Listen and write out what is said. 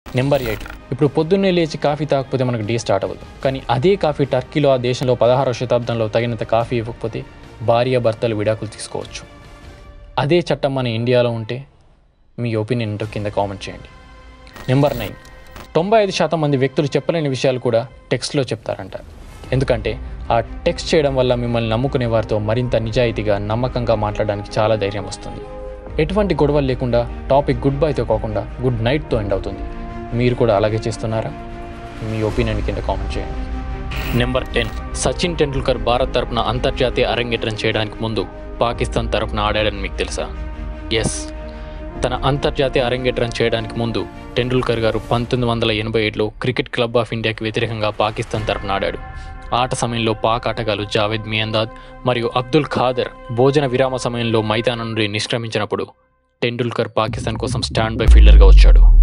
number eight ఇప్పుడు పొద్దున్నే లేచి కాఫీ తాగకపోతే మనకు డే స్టార్ట్ అవ్వదు కానీ అదే కాఫీ టర్కీలో ఆ దేశంలో పదహారవ శతాబ్దంలో తగినంత కాఫీ ఇవ్వకపోతే భార్య భర్తలు విడాకులు తీసుకోవచ్చు అదే చట్టం మన ఇండియాలో ఉంటే మీ ఒపీనియన్ ఏంటో కింద కామెంట్ చేయండి నెంబర్ నైన్ తొంభై ఐదు శాతం మంది వ్యక్తులు చెప్పలేని విషయాలు కూడా టెక్స్ట్లో చెప్తారంట ఎందుకంటే ఆ టెక్స్ట్ చేయడం వల్ల మిమ్మల్ని నమ్ముకునే వారితో మరింత నిజాయితీగా నమ్మకంగా మాట్లాడడానికి చాలా ధైర్యం వస్తుంది ఎటువంటి గొడవలు లేకుండా టాపిక్ గుడ్ బైతో కాకుండా గుడ్ నైట్తో ఎండ్ అవుతుంది మీరు కూడా అలాగే చేస్తున్నారా మీ ఒపీనియన్ కింద కామెంట్ చేయండి నెంబర్ టెన్ సచిన్ టెండూల్కర్ భారత్ తరపున అంతర్జాతీయ అరంగేట్రం చేయడానికి ముందు పాకిస్తాన్ తరపున ఆడాడని మీకు తెలుసా ఎస్ తన అంతర్జాతీయ అరంగేట్రం చేయడానికి ముందు టెండూల్కర్ గారు పంతొమ్మిది వందల ఎనభై ఏడులో క్రికెట్ క్లబ్ ఆఫ్ ఇండియాకి వ్యతిరేకంగా పాకిస్తాన్ తరపున ఆడాడు ఆట సమయంలో పాక్ ఆటగాళ్ళు జావేద్ మియాందాద్ మరియు అబ్దుల్ ఖాదర్ భోజన విరామ సమయంలో మైదానం నుండి నిష్క్రమించినప్పుడు టెండూల్కర్ పాకిస్తాన్ కోసం స్టాండ్ బై ఫీల్డర్గా వచ్చాడు